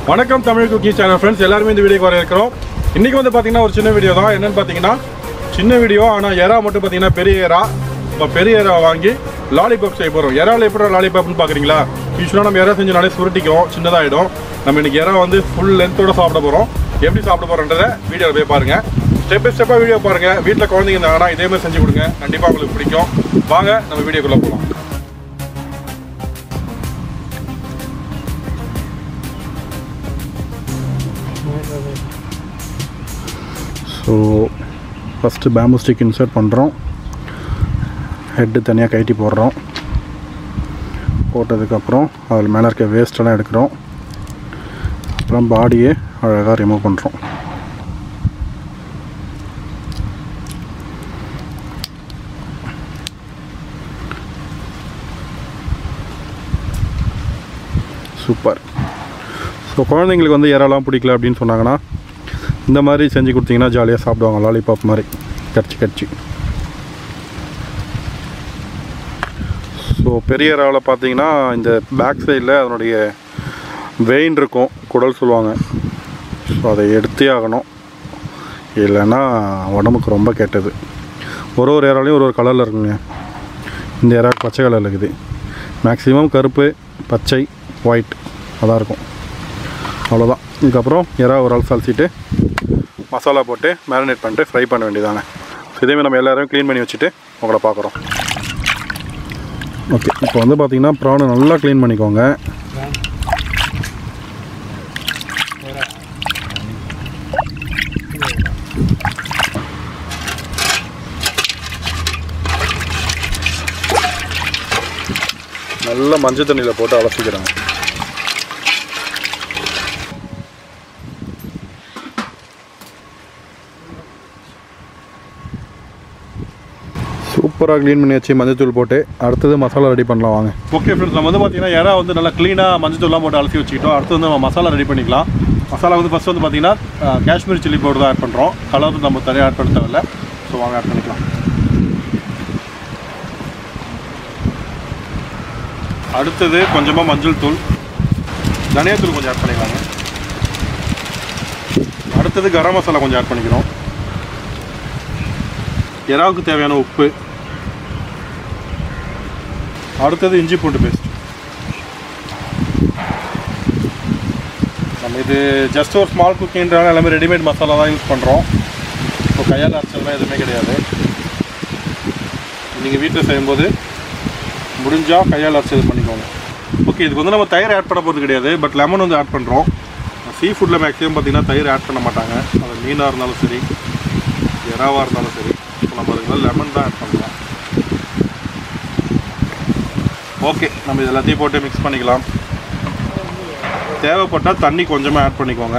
வணக்கம் Tamil cookie channel friends எல்லாருமே இந்த வீடியோக்கு வர இருக்கிறோம் இன்னைக்கு வந்து பார்த்தீங்கன்னா ஒரு சின்ன வீடியோ தான் என்னன்னு பார்த்தீங்கன்னா சின்ன வீடியோ ஆனால் எறா மட்டும் பார்த்தீங்கன்னா பெரிய எறா இப்போ பெரிய எறா வாங்கி லாலிபாப் செய்ய போகிறோம் எறாவில் எப்படி லாலிபாப்னு பார்க்குறீங்களா யூஸ்வலாக நம்ம எறா செஞ்சனாலே சுருட்டிக்கும் சின்னதாகிடும் நம்ம இன்னைக்கு எறா வந்து ஃபுல் லென்த்தோட சாப்பிட போகிறோம் எப்படி சாப்பிட போகிறோன்றதை வீடியோவில் போய் பாருங்கள் ஸ்டெப் பை ஸ்டெப்பாக வீடியோ பாருங்கள் வீட்டில் குழந்தைங்க இருந்தாங்கன்னா இதே மாதிரி செஞ்சு கொடுங்க கண்டிப்பாக உங்களுக்கு பிடிக்கும் வாங்க நம்ம வீடியோக்குள்ளே போகலாம் so first bamboo stick insert பண்ணுறோம் ஹெட்டு தனியாக கழட்டி போடுறோம் போட்டதுக்கப்புறம் அதில் மேலே இருக்க வேஸ்ட்டெல்லாம் எடுக்கிறோம் அப்புறம் பாடியே அழகாக ரிமூவ் பண்ணுறோம் சூப்பர் ஸோ குழந்தைங்களுக்கு வந்து இறாலாம் பிடிக்கல அப்படின்னு சொன்னாங்கன்னா இந்த மாதிரி செஞ்சு கொடுத்தீங்கன்னா ஜாலியாக சாப்பிடுவாங்க லாலிபாப் மாதிரி கடிச்சு கடிச்சு ஸோ பெரிய இறாவில் பார்த்தீங்கன்னா இந்த பேக் சைடில் அதனுடைய வெயின் இருக்கும் குடல் சொல்லுவாங்க ஸோ அதை எடுத்தே ஆகணும் இல்லைன்னா உடம்புக்கு ரொம்ப கெட்டது ஒரு ஒரு இறாலையும் ஒரு ஒரு கலரில் இருக்குங்க இந்த இறா பச்சை கலரில் இருக்குது மேக்ஸிமம் கருப்பு பச்சை ஒயிட் அதான் இருக்கும் அவ்வளோதான் இதுக்கப்புறம் இறா ஒரு ஆள் சலிச்சிட்டு மசாலா போட்டு மேரினேட் பண்ணிட்டு ஃப்ரை பண்ண வேண்டியதானே இதேமாதிரி நம்ம எல்லாரும் க்ளீன் பண்ணி வச்சுட்டு உங்களை பார்க்குறோம் ஓகே இப்போ வந்து பார்த்தீங்கன்னா ப்ரானை நல்லா க்ளீன் பண்ணிக்கோங்க நல்ல மஞ்சள் தண்ணியில் போட்டு அலசிக்கிறாங்க சூப்பராக க்ளீன் பண்ணி வச்சு மஞ்சத்தூள் போட்டு அடுத்தது மசாலா ரெடி பண்ணலாம் வாங்க ஓகே ஃப்ரெண்ட்ஸ் நம்ம வந்து பார்த்தீங்கன்னா இறா வந்து நல்லா க்ளீனாக மஞ்சத்தூள்லாம் போட்டு அலசி வச்சுக்கிட்டோம் அடுத்து வந்து நம்ம மசாலா ரெடி பண்ணிக்கலாம் மசாலா வந்து ஃபஸ்ட் வந்து பார்த்தீங்கன்னா அஹ், காஷ்மீர் சில்லி பவுடர் தான் ஆட் பண்ணுறோம் கலர் நம்ம தனியாக ஆட் பண்ண தேவையில்ல ஸோ வாங்க ஆட் பண்ணிக்கலாம் அடுத்தது கொஞ்சமாக மஞ்சள் தூள் தனியாத்தூள் கொஞ்சம் ஆட் பண்ணிக்கலாங்க அடுத்தது கரம் மசாலா கொஞ்சம் ஆட் பண்ணிக்கிறோம் இறாவுக்கு தேவையான உப்பு அடுத்தது இஞ்சி பூண்டு பேஸ்ட் நம்ம இது ஜஸ்ட் ஒரு ஸ்மால் குக்கிங்கிறாங்க எல்லாமே ரெடிமேட் மசாலா தான் யூஸ் பண்ணுறோம் இப்போ கையால் அரைச்சல்லாம் எதுவுமே கிடையாது நீங்கள் வீட்டில் செய்யும்போது முடிஞ்சால் கையால் அரைச்சி இது பண்ணிக்கோங்க ஓகே இதுக்கு வந்து நம்ம தயிர் ஆட் பண்ண போகிறது கிடையாது பட் லெமன் வந்து ஆட் பண்ணுறோம் சீ ஃபுட்டில் மேக்ஸிமம் பார்த்தீங்கன்னா தயிர் ஆட் பண்ண மாட்டாங்க அது மீனாக இருந்தாலும் சரி இறாவாக இருந்தாலும் சரி இப்போ நம்ம அதுக்கு லெமன் தான் ஆட் பண்ணுறோம் ஓகே நம்ம இது எல்லாத்தையும் போட்டு மிக்ஸ் பண்ணிக்கலாம் தேவைப்பட்டால் தண்ணி கொஞ்சமாக ஆட் பண்ணிக்கோங்க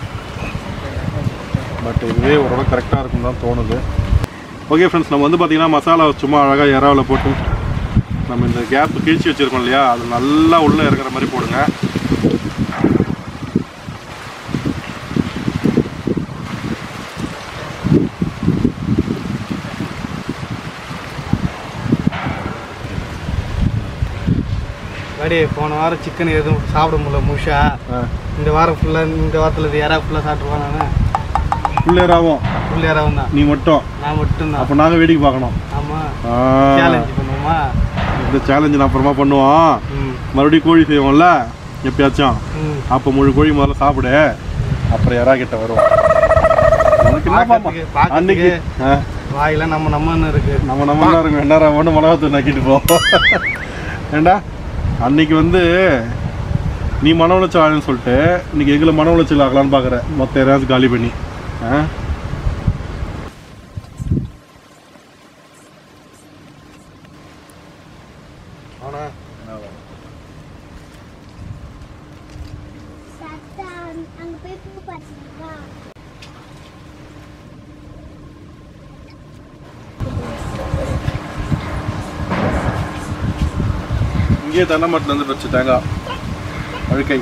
பட் இதுவே ஓரளவு கரெக்டாக இருக்கும் தான் தோணுது ஓகே ஃப்ரெண்ட்ஸ் நம்ம வந்து பார்த்திங்கன்னா மசாலா சும்மா அழகாக இறாவில் போட்டு நம்ம இந்த கேப் கிழிச்சு வச்சுருக்கோம் இல்லையா அது நல்லா உள்ளே இறங்குற மாதிரி போடுங்க வாடி போன வாரம் சிக்கன் எதுவும் சாப்பிட முடியல முஷா இந்த வாரம் ஃபுல்லாக இந்த வாரத்தில் இது யாரா ஃபுல்லாக சாப்பிட்டுருவான் நான் உள்ளேராவும் ஃபுல் யாராவும் தான் நீ மட்டும் நான் மட்டும்தான் அப்போ நாங்கள் வேடிக்கை பார்க்கணும் ஆமாம் ஆ, சேலஞ்ச் பண்ணுவோமா இந்த சேலஞ்சு நான் அப்புறமா பண்ணுவோம் ம் மறுபடியும் கோழி செய்வோம்ல எப்பயாச்சும் ம் அப்போ முழு கோழி முதல்ல சாப்பிடு அப்புறம் யாரா கிட்ட வரும் உனக்கு என்ன பாப்பா? பார்க்கறதுக்கு- அன்னைக்கு பார்க்கறதுக்கு ஆ, வாயில நம்ம நம்மன்னு இருக்கு நம்ம நம்ம தான் இருக்கும் என்ன ஒன்று மிளகாத்தூள் நக்கிட்டு போ ஏண்டா அன்னைக்கு வந்து நீ மன உளைச்சல் ஆகலன்னு சொல்லிட்டு இன்னைக்கு எங்களை மன உளைச்சல் ஆகலான்னு பார்க்குற மொத்த யாராவது காலி பண்ணி ஆ சத்தான் அங்க போய் பூ பார்த்தீங்களா இங்கேயே தென்னை மரத்துலேருந்து வச்சு தேங்காய் அழுக்கை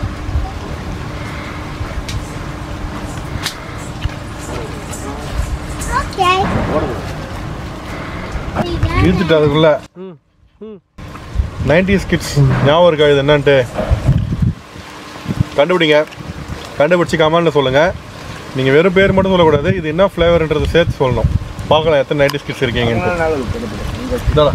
ஓகே இழுத்துட்டு அதுக்குள்ள நைன்டிஸ் கிட்ஸ் ஞாபகம் இருக்கா இது என்னன்ட்டு கண்டுபிடிங்க கண்டுபிடிச்சி கமெண்ட்டில் சொல்லுங்கள் நீங்கள் வெறும் பேர் மட்டும் சொல்லக்கூடாது இது என்ன ஃப்ளேவர்ன்றது சேர்த்து சொல்லணும் பார்க்கலாம் எத்தனை நைன்டி ஸ்கிட்ஸ் இருக்கீங்கன்ட்டு இதாடா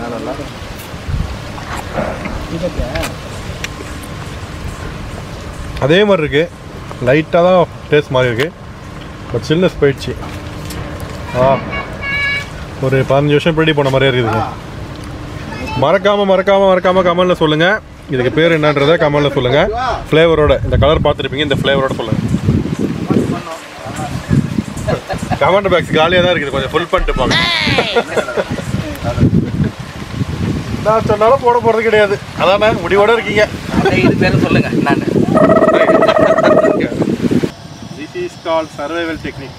அதே மாதிரி இருக்கு லைட்டாக தான் டேஸ்ட் மாதிரி இருக்கு பட் சில்னஸ் போயிடுச்சு ஆ ஒரு பதினஞ்சு வருஷம் பின்னாடி போன மாதிரியே இருக்குதுங்க மறக்காம மறக்காம மறக்காம கமெண்ட்ல சொல்லுங்க இதுக்கு பேர் என்னன்றதை கமெண்ட்ல சொல்லுங்க ஃப்ளேவரோட இந்த கலர் பார்த்துருப்பீங்க இந்த ஃப்ளேவரோட சொல்லுங்க கமெண்ட் பாக்ஸ் காலியாக தான் இருக்குது கொஞ்சம் ஃபுல் பண்ணிட்டு போங்க நான் சொன்னாலும் போட போகிறது கிடையாது அதானே முடிவோட இருக்கீங்க அப்படியே இது பேரும் சொல்லுங்க நான் this is call survival technique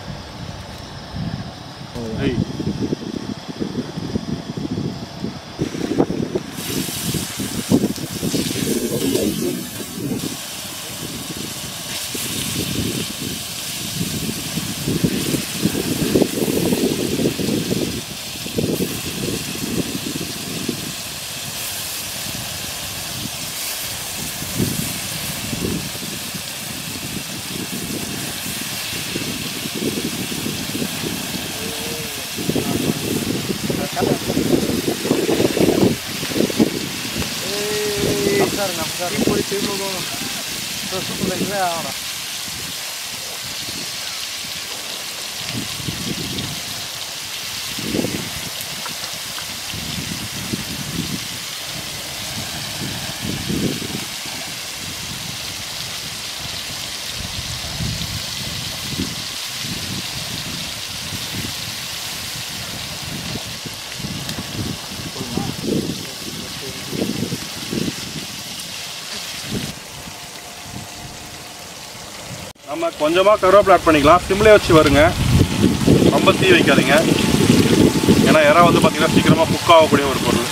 நம்ம கொஞ்சமாக கருவேப்பிலை ஆட் பண்ணிக்கலாம் சிம்லே வச்சு வருங்க ரொம்ப தீ வைக்காதீங்க ஏன்னா இறா வந்து பார்த்தீங்கன்னா சீக்கிரமாக குக் ஆகக்கூடிய ஒரு பொருள்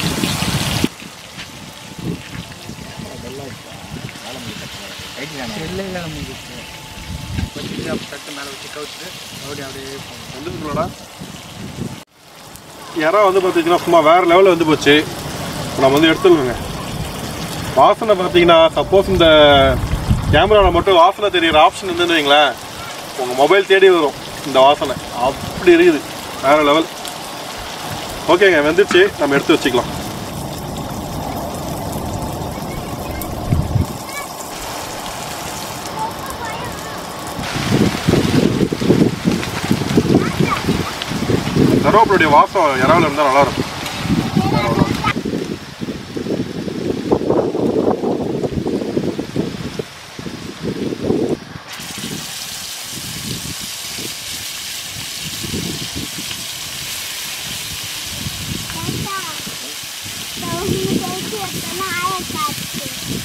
டக்கு மேலே வச்சு கவுச்சு அப்படியே அப்படியே வந்துருக்குறோடா இறா வந்து பார்த்தீங்கன்னா சும்மா வேறு லெவலில் வந்து போச்சு இப்ப நம்ம வந்து எடுத்துடணுங்க வாசனை பார்த்தீங்கன்னா சப்போஸ் இந்த கேமராவில் மட்டும் வாசனை தெரியுற ஆப்ஷன் இருந்துன்னு வைங்களேன் உங்கள் மொபைல் தேடி வரும் இந்த வாசனை அப்படி இருக்குது வேறு லெவல் ஓகேங்க வெந்துருச்சு நம்ம எடுத்து வச்சுக்கலாம் கருவேப்பிலுடைய வாசம் இறாவில் இருந்தால் நல்லா இருக்கும் தாத்தா சவுண்ட் கேட்டு எத்தனை ஆயக்காச்சு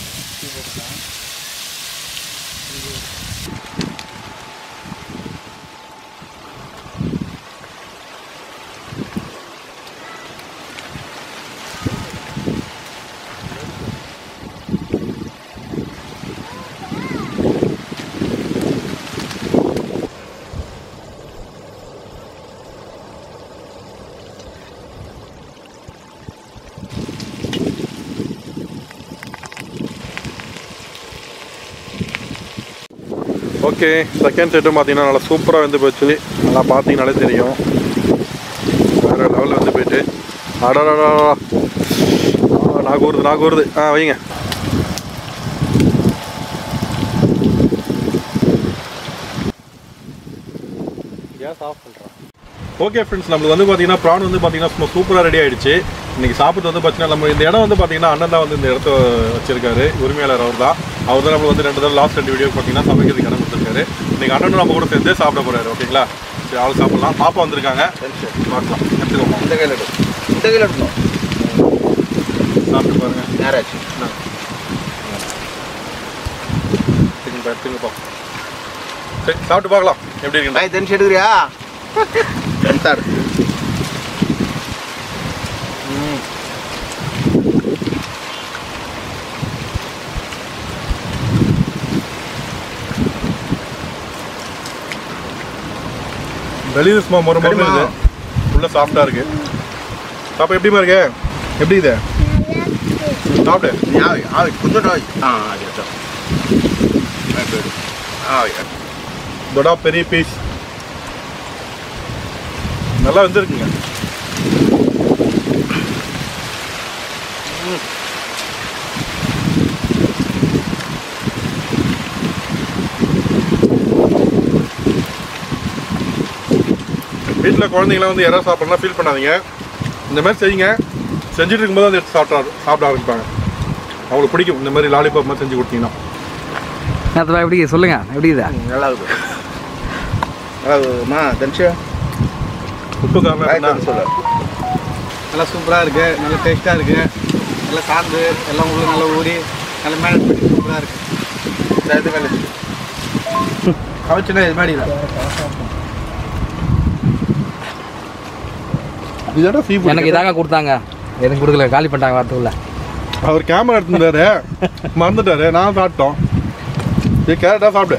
ஓகே செகண்ட் செட்டும் பார்த்தீங்கன்னா நல்லா சூப்பராக வந்து போச்சு நல்லா பார்த்தீங்கனாலே தெரியும் வேறு லெவலில் வந்து போயிட்டு அடடா நாக்கு வருது நாக்கு வருது ஆ வைங்க கேஸ் ஆஃப் பண்ணுறான் ஓகே ஃப்ரெண்ட்ஸ் நம்மளுக்கு வந்து பார்த்தீங்கன்னா ப்ரான் வந்து பார்த்தீங்கன்னா சும்மா சூப்பராக ரெடி ஆயிடுச்சு இன்னைக்கு சாப்பிட்டு வந்து பார்த்தீங்கன்னா நம்ம இந்த இடம் வந்து பார்த்தீங்கன்னா அண்ணன் தான் வந்து இந்த இடத்த வச்சிருக்காரு உரிமையாளர் அவர் தான் அவர் தான் நம்ம வந்து ரெண்டு தடவை லாஸ்ட் ரெண்டு வீடியோ பார்த்தீங்கன்னா சமைக்கிறதுக்கு இடம் கொடுத்துருக்காரு இன்னைக்கு அண்ணனும் நம்ம கூட சேர்ந்து சாப்பிட போறாரு ஓகேங்களா சரி ஆள் சாப்பிடலாம் பாப்பா வந்திருக்காங்க பார்க்கலாம் எடுத்துக்கோமா இந்த கையில் எடு இந்த கையில் எடுக்கணும் சாப்பிட்டு பாருங்க நேராச்சு எடுத்துங்க எடுத்துங்கப்பா சரி சாப்பிட்டு பார்க்கலாம் எப்படி இருக்கு பாய் தெரிஞ்சு எடுக்கிறியா எடுத்தாடு வெளியே சும்மா மொறு மொறு கடிமா. இது உள்ள சாஃப்டாக இருக்கு பாப்பா எப்படிமா இருக்கு எப்படி இது நல்லா இருக்கு சாப்பிடு ஆவி ஆவி கொஞ்சம் ஆவி ஆ அது எடுத்தோம் சைடு ஆ இதோட பெரிய பீஸ் நல்லா வந்துருக்குங்க வீட்டில் குழந்தைங்களாம் வந்து யாராவது சாப்பிட்றனா ஃபீல் பண்ணாதீங்க இந்த மாதிரி செய்யுங்க செஞ்சுட்டு இருக்கும்போது அதை எடுத்து சாப்பிட சாப்பிட ஆரம்பிப்பாங்க அவங்களுக்கு பிடிக்கும் இந்த மாதிரி லாலிபாப் மாதிரி செஞ்சு கொடுத்தீங்கன்னா நேரத்தில் எப்படி சொல்லுங்க எப்படி இதா நல்லா இருக்குது நல்லா இருக்குதுமா தனுஷா உப்பு காரணம் காய் என்ன? தந்து சொல்லு நல்லா சூப்பராக இருக்குது நல்லா டேஸ்ட்டாக இருக்குது நல்லா சாந்து எல்லாம் உள்ள நல்லா ஊறி நல்லா மேனேஜ் பண்ணி சூப்பராக இருக்குது இந்த இது மேலே வச்சு. கவச்சுனா இது மாதிரி தான் இதோட சீ எனக்கு இதாங்க கொடுத்தாங்க எதுவும் கொடுக்கல காலி பண்ணிட்டாங்க வரத்துக்குள்ள அவர் கேமரா எடுத்துருந்தாரு மறந்துட்டாரு நான் சாப்பிட்டோம் இது கேரட்டா சாப்பிடு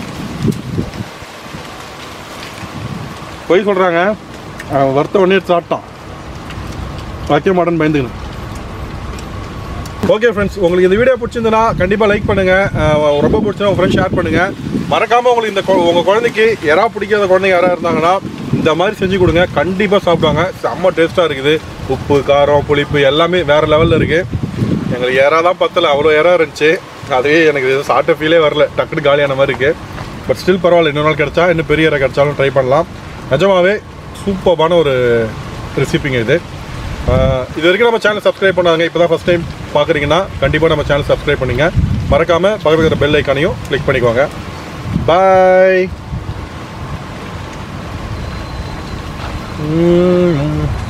போய் சொல்கிறாங்க வறுத்த ஒன்றே எடுத்து சாப்பிட்டான் வைக்க மாட்டேன்னு பயந்துக்கணும் ஓகே ஃப்ரெண்ட்ஸ் உங்களுக்கு இந்த வீடியோ பிடிச்சிருந்தனா கண்டிப்பாக லைக் பண்ணுங்கள் ரொம்ப பிடிச்சா உங்கள் ஃப்ரெண்ட்ஸ் ஷேர் பண்ணுங்கள் மறக்காமல் உங்களுக்கு இந்த கொ- உங்கள் குழந்தைக்கு யாரா பிடிக்காத குழந்தைங்க யாராவது இருந்தாங்கன்னா இந்த மாதிரி செஞ்சு கொடுங்க கண்டிப்பாக சாப்பிடுவாங்க செம்ம டேஸ்ட்டாக இருக்குது உப்பு காரம் புளிப்பு எல்லாமே வேறு லெவலில் இருக்குது எங்களுக்கு ஏறா தான் பத்தல அவ்வளோ ஏறா இருந்துச்சு அதுவே எனக்கு இது சாப்பிட்ட ஃபீலே வரல டக்குனு காலியான மாதிரி இருக்குது பட் ஸ்டில் பரவாயில்ல இன்னொரு நாள் கிடச்சா இன்னும் பெரிய இறை கிடச்சாலும் ட்ரை பண்ணலாம் நிஜமாவே சூப்பர்பான ஒரு ரெசிபிங்க இது ஆஹ் இது வரைக்கும் நம்ம சேனல் சப்ஸ்கிரைப் பண்ணாங்க இப்போ தான் ஃபஸ்ட் டைம் பார்க்குறீங்கன்னா கண்டிப்பாக நம்ம சேனல் சப்ஸ்கிரைப் பண்ணுங்க மறக்காமல் பக்கத்தில் இருக்கிற பெல் ஐக்கானையும் கிளிக் பண்ணிக்கோங்க பாய்